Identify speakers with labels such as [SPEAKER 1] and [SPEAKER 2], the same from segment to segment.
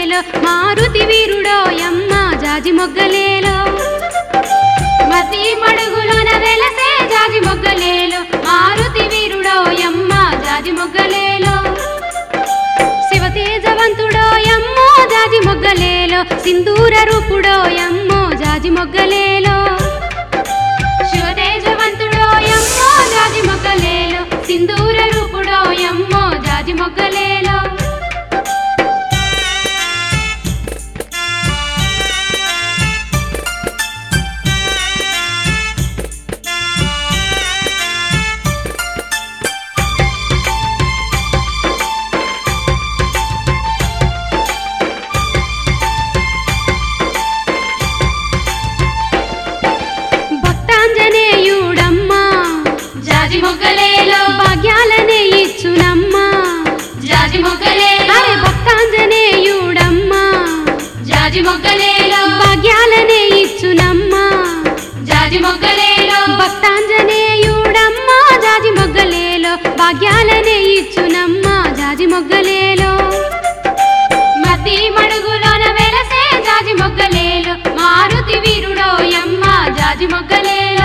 [SPEAKER 1] మొగ్గలేలో మారుతి వీరుడోయమ్మ జాజి మొగ్గలేలో మతి మడుగులోన వెలసే జాజి మొగ్గలేలో మారుతి వీరుడోయమ్మ జాజి మొగ్గలేలో శివతేజవంతుడోయమ్మో జాజి మొగ్గలేలో సింధూర రూపుడోయమ్మో జాజి మొగ్గలేలో శివతేజవంతుడోయమ్మో జాజి మొగ్గలేలో సింధూర రూపుడోయమ్మో జాజి మొగ్గలేలో భక్తాంజనేయుడమ్మా
[SPEAKER 2] జాజి మొగ్గలేలో
[SPEAKER 1] భాగ్యాలనే ఇచ్చునమ్మా
[SPEAKER 2] జాజి మొగ్గలేలో
[SPEAKER 1] అరే భక్తాంజనేయుడమ్మా
[SPEAKER 2] జాజి మొగ్గలేలో
[SPEAKER 1] భాగ్యాలనే ఇచ్చునమ్మా
[SPEAKER 2] జాజి మొగ్గలేలో
[SPEAKER 1] భక్తాంజనేయుడమ్మా జాజి మొగ్గలేలో భాగ్యాలనే ఇచ్చునమ్మా జాజి మొగ్గలేలో మతి మడుగులోన వెలసే జాజి మొగ్గలేలో మారుతి వీరుడోయమ్మ జాజి మొగ్గలేలో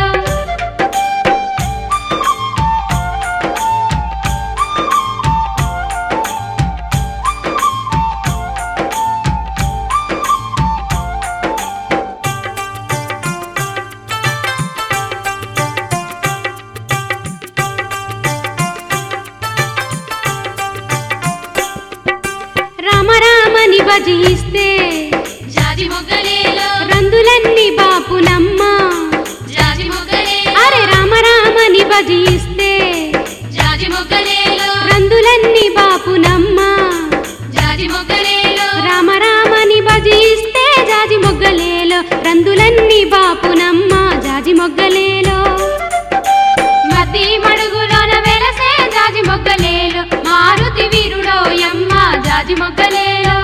[SPEAKER 1] రామ రామని భజిస్తే
[SPEAKER 2] జాజి మొగ్గలేలో
[SPEAKER 1] రందులన్నీ బాపునమ్మ
[SPEAKER 2] జాజి మొగ్గలేలో
[SPEAKER 1] అరే రామ రామని భజిస్తే
[SPEAKER 2] జాజి మొగ్గలేలో
[SPEAKER 1] రందులన్నీ బాపునమ్మ
[SPEAKER 2] జాజి మొగ్గలేలో
[SPEAKER 1] రామ రామని భజిస్తే జాజి మొగ్గలేలో రందులన్నీ బాపునమ్మ జాజి మొగ్గలేలో మతి మడుగులోన వెలసే జాజి మొగ్గలేలో మారుతి వీరుడోయమ్మ జాజి మొగ్గలేలో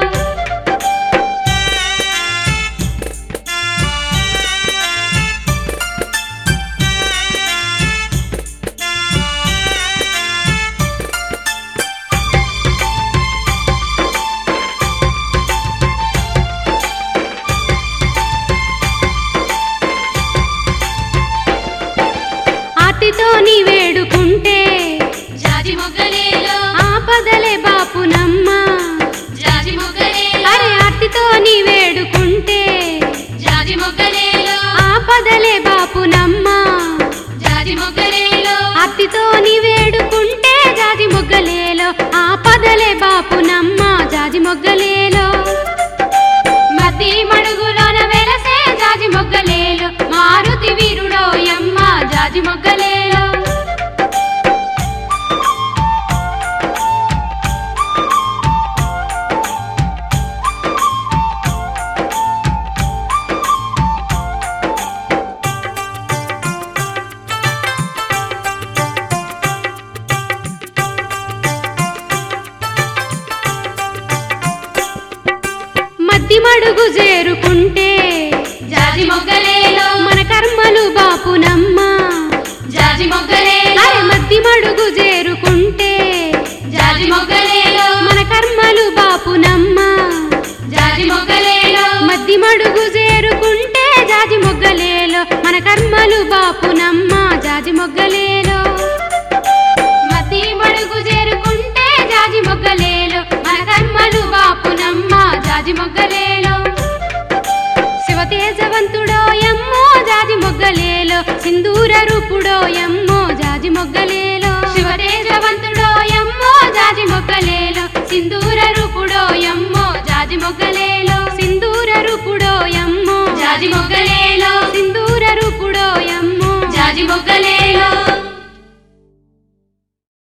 [SPEAKER 1] ఆర్తితో నీ వేడుకుంటే
[SPEAKER 2] జాజి మొగ్గలేలో
[SPEAKER 1] ఆపదలే బాపునమ్మ
[SPEAKER 2] జాజి మొగ్గలేలో
[SPEAKER 1] అరే ఆర్తితో నీ వేడుకుంటే
[SPEAKER 2] జాజి మొగ్గలేలో
[SPEAKER 1] ఆపదలే బాపునమ్మ
[SPEAKER 2] జాజి మొగ్గలేలో
[SPEAKER 1] ఆర్తితో నీ వేడుకుంటే జాజి మొగ్గలేలో ఆపదలే బాపునమ్మ జాజి మొగ్గలేలో మతి మడుగులోన వెలసే జాజి మొగ్గలేలో మారుతి వీరుడోయమ్మ జాజి మొగ్గలేలో మద్ది మడుగు చేరుకుంటే
[SPEAKER 2] జాజి మొగ్గలేలో
[SPEAKER 1] మన కర్మలు బాపునమ్మ
[SPEAKER 2] జాజి మొగ్గలేలో
[SPEAKER 1] అరే మద్ది మడుగు చేరుకుంటే
[SPEAKER 2] జాజి మొగ్గలేలో
[SPEAKER 1] మన కర్మలు బాపునమ్మ
[SPEAKER 2] జాజి మొగ్గలేలో
[SPEAKER 1] మద్ది మడుగు చేరుకుంటే జాజి మొగ్గలేలో మన కర్మలు బాపునమ్మ జాజి మొగ్గలేలో మద్ది మడుగు చేరుకుంటే జాజి మొగ్గలేలో మన కర్మలు బాపునమ్మ జాజి మొగ్గలేలో శివతేజవంతుడో ఎమ్మో జాజి మొగ్గలేలో సింధూర రూపుడో ఎమ్మో జాజి మొగ్గలేలో శివతేజవంతుడో ఎమ్మో జాజి మొగ్గలేలో సింధూర రూపుడో ఎమ్మో జాజి మొగ్గలేలో